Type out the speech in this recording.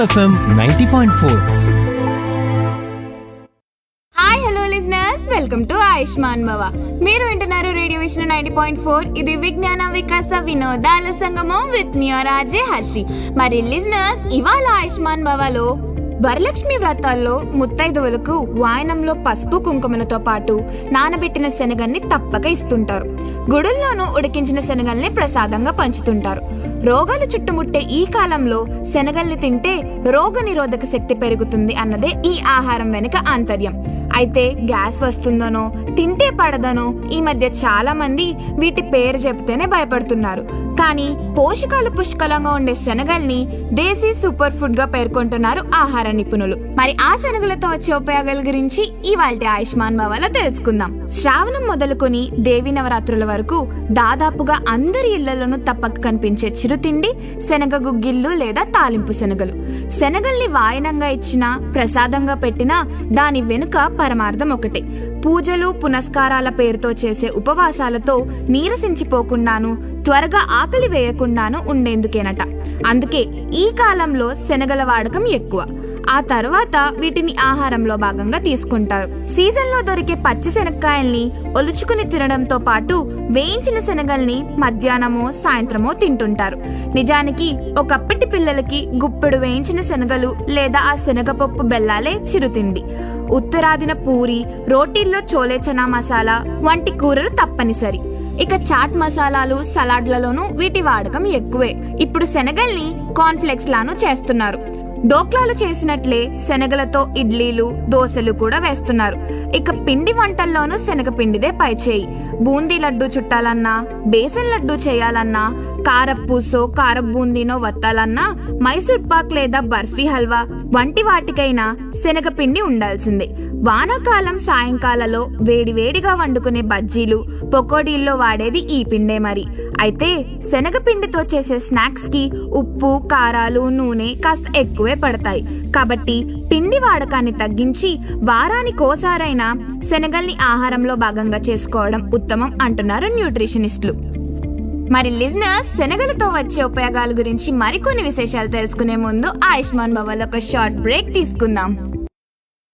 FM ninety point four hi hello listeners welcome to Ayushman Bhava మీరు వింటున్నారు radio Vishnu ninety point four ఇది విజ్ఞాన వికాస వినోదాల సంగమం విత్ రాజే హర్షి మరి లిజనర్స్ ఇవాళ ఆయుష్మాన్ భవలో వరలక్ష్మి వ్రతాల్లో ముత్తైదువులకు వాయనంలో పసుపు కుంకుమలతో పాటు నానబెట్టిన శనగల్ని తప్పక ఇస్తుంటారు గుడుల్లోనూ ఉడికించిన శనగల్ని ప్రసాదంగా పంచుతుంటారు రోగాలు చుట్టుముట్టే ఈ కాలంలో శనగల్ని తింటే రోగ నిరోధక శక్తి పెరుగుతుంది అన్నదే ఈ ఆహారం వెనుక ఆంతర్యం అయితే గ్యాస్ వస్తుందనో తింటే పడదనో ఈ మధ్య చాలా మంది వీటి పేరు చెప్తేనే భయపడుతున్నారు కానీ పోషకాలు పుష్కలంగా ఉండే శనగల్ని దేశీ సూపర్ ఫుడ్ గా పేర్కొంటున్నారు ఆహార నిపుణులు మరి ఆ శనగలతో వచ్చే ఉపయోగాల గురించి ఇవాళ ఆయుష్మాన్ భవాలో తెలుసుకుందాం శ్రావణం మొదలుకొని దేవి నవరాత్రుల వరకు దాదాపుగా అందరి ఇళ్లలోనూ తప్పక కనిపించే చిరుతిండి శనగ గుగ్గిళ్ళు లేదా తాలింపు శనగలు శనగల్ని వాయనంగా ఇచ్చినా ప్రసాదంగా పెట్టినా దాని వెనుక పరమార్థం ఒకటే పూజలు పునస్కారాల పేరుతో చేసే ఉపవాసాలతో నీరసించిపోకుండాను త్వరగా ఆకలి వేయకుండాను ఉండేందుకేనట అందుకే ఈ కాలంలో శనగల వాడకం ఎక్కువ ఆ తర్వాత వీటిని ఆహారంలో భాగంగా తీసుకుంటారు సీజన్లో దొరికే పచ్చి శనక్కాయల్ని ఒలుచుకుని తినడంతో పాటు వేయించిన శనగల్ని మధ్యాహ్నమో సాయంత్రమో తింటుంటారు నిజానికి ఒకప్పటి పిల్లలకి గుప్పెడు వేయించిన శనగలు లేదా ఆ శనగపప్పు బెల్లాలే చిరుతిండి ఉత్తరాదిన పూరి రోటీల్లో చోలే చనా మసాలా వంటి కూరలు తప్పనిసరి ఇక చాట్ మసాలాలు సలాడ్లలోనూ వీటి వాడకం ఎక్కువే ఇప్పుడు శనగల్ని కాన్ఫ్లెక్స్ లాను చేస్తున్నారు డోక్లాలు చేసినట్లే శనగలతో ఇడ్లీలు దోశలు కూడా వేస్తున్నారు ఇక పిండి వంటల్లోనూ శనగపిండిదే పైచేయి బూందీ లడ్డు చుట్టాలన్నా బేసన్ లడ్డు చేయాలన్నా కారపూసో కార బూందీనో వత్తాలన్నా మైసూర్ పాక్ లేదా బర్ఫీ హల్వా వంటి వాటికైనా శనగపిండి ఉండాల్సిందే వానాకాలం సాయంకాలలో వేడివేడిగా వండుకునే బజ్జీలు పకోడీల్లో వాడేది ఈ పిండే మరి అయితే శనగపిండితో చేసే స్నాక్స్ కి ఉప్పు కారాలు నూనె కాస్త ఎక్కువే పడతాయి కాబట్టి పిండి వాడకాన్ని తగ్గించి వారానికోసారైనా శనగల్ని ఆహారంలో భాగంగా చేసుకోవడం ఉత్తమం అంటున్నారు న్యూట్రిషనిస్టులు మరి లిజనర్స్ శనగలతో వచ్చే ఉపయోగాల గురించి మరికొన్ని విశేషాలు తెలుసుకునే ముందు ఆయుష్మాన్ భవల్ ఒక షార్ట్ బ్రేక్ తీసుకుందాం